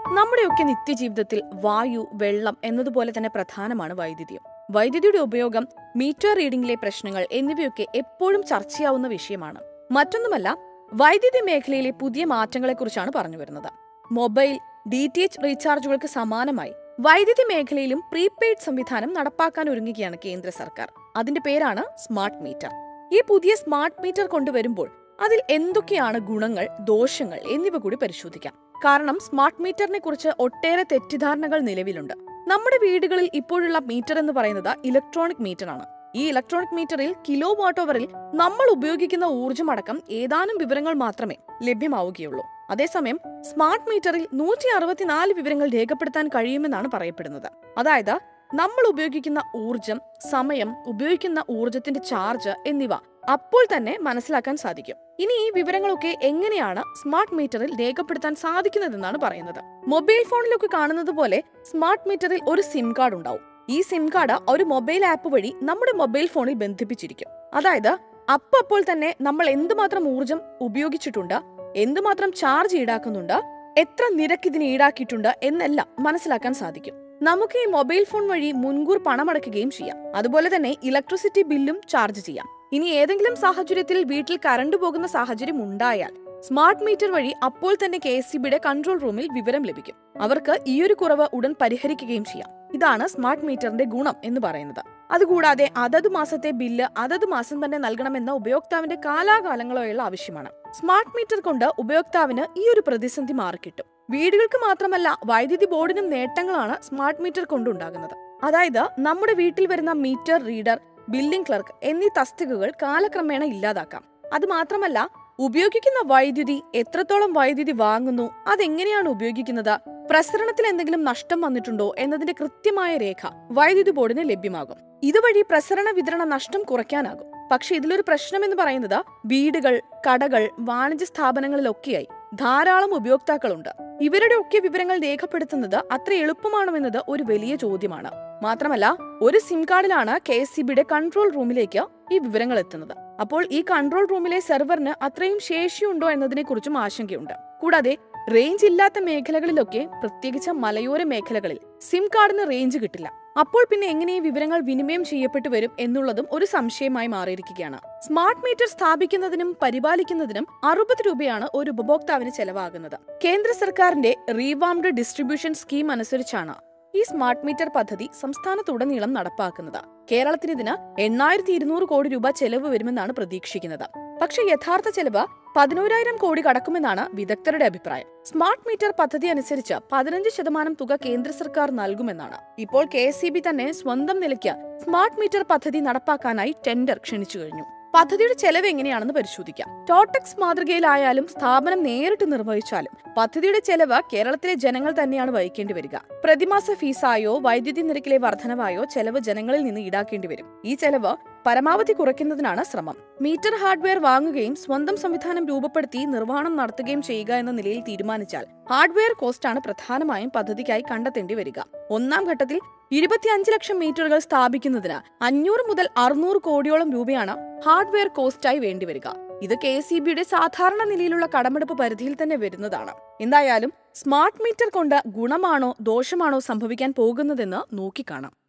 നമ്മുടെയൊക്കെ നിത്യജീവിതത്തിൽ വായു വെള്ളം എന്നതുപോലെ തന്നെ പ്രധാനമാണ് വൈദ്യുതിയും വൈദ്യുതിയുടെ ഉപയോഗം മീറ്റർ റീഡിംഗിലെ പ്രശ്നങ്ങൾ എന്നിവയൊക്കെ എപ്പോഴും ചർച്ചയാവുന്ന വിഷയമാണ് മറ്റൊന്നുമല്ല വൈദ്യുതി മേഖലയിലെ പുതിയ മാറ്റങ്ങളെക്കുറിച്ചാണ് പറഞ്ഞു വരുന്നത് മൊബൈൽ ഡി ടി എച്ച് റീചാർജുകൾക്ക് സമാനമായി വൈദ്യുതി മേഖലയിലും പ്രീപെയ്ഡ് സംവിധാനം നടപ്പാക്കാൻ ഒരുങ്ങുകയാണ് കേന്ദ്ര സർക്കാർ അതിന്റെ പേരാണ് സ്മാർട്ട് മീറ്റർ ഈ പുതിയ സ്മാർട്ട് മീറ്റർ കൊണ്ടുവരുമ്പോൾ അതിൽ എന്തൊക്കെയാണ് ഗുണങ്ങൾ ദോഷങ്ങൾ എന്നിവ കൂടി പരിശോധിക്കാം കാരണം സ്മാർട്ട് മീറ്ററിനെ കുറിച്ച് ഒട്ടേറെ തെറ്റിദ്ധാരണകൾ നിലവിലുണ്ട് നമ്മുടെ വീടുകളിൽ ഇപ്പോഴുള്ള മീറ്റർ എന്ന് പറയുന്നത് ഇലക്ട്രോണിക് മീറ്റർ ആണ് ഈ ഇലക്ട്രോണിക് മീറ്ററിൽ കിലോ വാട്ട് ഓവറിൽ നമ്മൾ ഉപയോഗിക്കുന്ന ഊർജ്ജമടക്കം ഏതാനും വിവരങ്ങൾ മാത്രമേ ലഭ്യമാവുകയുള്ളൂ അതേസമയം സ്മാർട്ട് മീറ്ററിൽ നൂറ്റി അറുപത്തിനാല് വിവരങ്ങൾ രേഖപ്പെടുത്താൻ കഴിയുമെന്നാണ് പറയപ്പെടുന്നത് അതായത് നമ്മൾ ഉപയോഗിക്കുന്ന ഊർജം സമയം ഉപയോഗിക്കുന്ന ഊർജത്തിന്റെ ചാർജ് എന്നിവ അപ്പോൾ തന്നെ മനസ്സിലാക്കാൻ സാധിക്കും ഇനി ഈ വിവരങ്ങളൊക്കെ എങ്ങനെയാണ് സ്മാർട്ട് മീറ്ററിൽ രേഖപ്പെടുത്താൻ സാധിക്കുന്നതെന്നാണ് പറയുന്നത് മൊബൈൽ ഫോണിലൊക്കെ കാണുന്നത് പോലെ സ്മാർട്ട് മീറ്ററിൽ ഒരു സിം കാർഡ് ഉണ്ടാവും ഈ സിം കാർഡ് ഒരു മൊബൈൽ ആപ്പ് വഴി നമ്മുടെ മൊബൈൽ ഫോണിൽ ബന്ധിപ്പിച്ചിരിക്കും അതായത് അപ്പോൾ തന്നെ നമ്മൾ എന്തുമാത്രം ഊർജം ഉപയോഗിച്ചിട്ടുണ്ട് എന്തുമാത്രം ചാർജ് ഈടാക്കുന്നുണ്ട് എത്ര നിരക്ക് ഇതിന് ഈടാക്കിയിട്ടുണ്ട് എന്നെല്ലാം മനസ്സിലാക്കാൻ സാധിക്കും നമുക്ക് ഈ മൊബൈൽ ഫോൺ വഴി മുൻകൂർ പണമടക്കുകയും ചെയ്യാം അതുപോലെ തന്നെ ഇലക്ട്രിസിറ്റി ബില്ലും ചാർജ് ചെയ്യാം ഇനി ഏതെങ്കിലും സാഹചര്യത്തിൽ വീട്ടിൽ കറണ്ട് പോകുന്ന സാഹചര്യം ഉണ്ടായാൽ സ്മാർട്ട് മീറ്റർ വഴി അപ്പോൾ തന്നെ കെ എസ് ബിയുടെ കൺട്രോൾ റൂമിൽ വിവരം ലഭിക്കും അവർക്ക് ഈയൊരു കുറവ് ഉടൻ പരിഹരിക്കുകയും ചെയ്യാം ഇതാണ് സ്മാർട്ട് മീറ്ററിന്റെ ഗുണം എന്ന് പറയുന്നത് അതുകൂടാതെ അതത് മാസത്തെ ബില്ല് അതത് മാസം തന്നെ നൽകണമെന്ന ഉപയോക്താവിന്റെ കാലാകാലങ്ങളോയുള്ള ആവശ്യമാണ് സ്മാർട്ട് മീറ്റർ കൊണ്ട് ഉപയോക്താവിന് ഈ ഒരു പ്രതിസന്ധി മാറിക്കിട്ടും വീടുകൾക്ക് മാത്രമല്ല വൈദ്യുതി ബോർഡിനും നേട്ടങ്ങളാണ് സ്മാർട്ട് മീറ്റർ കൊണ്ടുണ്ടാകുന്നത് അതായത് നമ്മുടെ വീട്ടിൽ വരുന്ന മീറ്റർ റീഡർ ബില്ലിംഗ് ക്ലർക്ക് എന്നീ തസ്തികകൾ കാലക്രമേണ ഇല്ലാതാക്കാം അത് മാത്രമല്ല ഉപയോഗിക്കുന്ന വൈദ്യുതി എത്രത്തോളം വൈദ്യുതി വാങ്ങുന്നു അതെങ്ങനെയാണ് ഉപയോഗിക്കുന്നത് പ്രസരണത്തിൽ എന്തെങ്കിലും നഷ്ടം വന്നിട്ടുണ്ടോ എന്നതിന്റെ കൃത്യമായ രേഖ വൈദ്യുതി ബോർഡിന് ലഭ്യമാകും ഇതുവഴി പ്രസരണ വിതരണ നഷ്ടം കുറയ്ക്കാനാകും പക്ഷെ ഇതിലൊരു പ്രശ്നം എന്ന് പറയുന്നത് വീടുകൾ കടകൾ വാണിജ്യ സ്ഥാപനങ്ങളിലൊക്കെയായി ധാരാളം ഉപയോക്താക്കളുണ്ട് ഇവരുടെ ഒക്കെ വിവരങ്ങൾ രേഖപ്പെടുത്തുന്നത് അത്ര എളുപ്പമാണോ ഒരു വലിയ ചോദ്യമാണ് മാത്രമല്ല ഒരു സിം കാർഡിലാണ് കെ എസ് സി ബിയുടെ കൺട്രോൾ റൂമിലേക്ക് ഈ വിവരങ്ങൾ എത്തുന്നത് അപ്പോൾ ഈ കൺട്രോൾ റൂമിലെ സെർവറിന് അത്രയും ശേഷിയുണ്ടോ എന്നതിനെ കുറിച്ചും ആശങ്കയുണ്ട് കൂടാതെ റേഞ്ച് ഇല്ലാത്ത മേഖലകളിലൊക്കെ പ്രത്യേകിച്ച് മലയോര മേഖലകളിൽ സിം കാർഡിന് റേഞ്ച് കിട്ടില്ല അപ്പോൾ പിന്നെ എങ്ങനെ ഈ വിവരങ്ങൾ വിനിമയം ചെയ്യപ്പെട്ടു വരും എന്നുള്ളതും ഒരു സംശയമായി മാറിയിരിക്കുകയാണ് സ്മാർട്ട് മീറ്റർ സ്ഥാപിക്കുന്നതിനും പരിപാലിക്കുന്നതിനും അറുപത് രൂപയാണ് ഒരു ഉപഭോക്താവിന് ചെലവാകുന്നത് കേന്ദ്ര സർക്കാരിന്റെ റീവാംഡ് ഡിസ്ട്രിബ്യൂഷൻ സ്കീം അനുസരിച്ചാണ് ഈ സ്മാർട്ട് മീറ്റർ പദ്ധതി സംസ്ഥാനത്തുടനീളം നടപ്പാക്കുന്നത് കേരളത്തിന് ഇതിന് എണ്ണായിരത്തി ഇരുന്നൂറ് കോടി രൂപ ചെലവ് വരുമെന്നാണ് പ്രതീക്ഷിക്കുന്നത് പക്ഷേ യഥാർത്ഥ ചെലവ് പതിനോരായിരം കോടി കടക്കുമെന്നാണ് വിദഗ്ധരുടെ അഭിപ്രായം സ്മാർട്ട് മീറ്റർ പദ്ധതി അനുസരിച്ച് പതിനഞ്ച് ശതമാനം തുക കേന്ദ്ര സർക്കാർ നൽകുമെന്നാണ് ഇപ്പോൾ കെ തന്നെ സ്വന്തം നിലയ്ക്ക് സ്മാർട്ട് മീറ്റർ പദ്ധതി നടപ്പാക്കാനായി ടെൻഡർ ക്ഷണിച്ചു കഴിഞ്ഞു പദ്ധതിയുടെ ചെലവ് എങ്ങനെയാണെന്ന് പരിശോധിക്കാം ടോട്ടക്സ് മാതൃകയിലായാലും സ്ഥാപനം നേരിട്ട് നിർവഹിച്ചാലും പദ്ധതിയുടെ ചെലവ് കേരളത്തിലെ ജനങ്ങൾ തന്നെയാണ് വഹിക്കേണ്ടി വരിക പ്രതിമാസ ഫീസായോ വൈദ്യുതി നിരക്കിലെ വർധനവായോ ചെലവ് ജനങ്ങളിൽ നിന്ന് ഈടാക്കേണ്ടി വരും ഈ ചെലവ് പരമാവധി കുറയ്ക്കുന്നതിനാണ് ശ്രമം മീറ്റർ ഹാർഡ്വെയർ വാങ്ങുകയും സ്വന്തം സംവിധാനം രൂപപ്പെടുത്തി നിർവഹണം നടത്തുകയും ചെയ്യുക എന്ന നിലയിൽ തീരുമാനിച്ചാൽ ഹാർഡ്വെയർ കോസ്റ്റാണ് പ്രധാനമായും പദ്ധതിക്കായി കണ്ടെത്തേണ്ടി വരിക ഒന്നാം ഘട്ടത്തിൽ ഇരുപത്തിയഞ്ച് ലക്ഷം മീറ്ററുകൾ സ്ഥാപിക്കുന്നതിന് അഞ്ഞൂറ് മുതൽ അറുന്നൂറ് കോടിയോളം രൂപയാണ് ഹാർഡ്വെയർ കോസ്റ്റായി വേണ്ടിവരിക ഇത് കെ സി ബിയുടെ സാധാരണ നിലയിലുള്ള കടമെടുപ്പ് പരിധിയിൽ തന്നെ വരുന്നതാണ് എന്തായാലും സ്മാർട്ട് മീറ്റർ കൊണ്ട് ഗുണമാണോ ദോഷമാണോ സംഭവിക്കാൻ പോകുന്നതെന്ന് നോക്കിക്കാണാം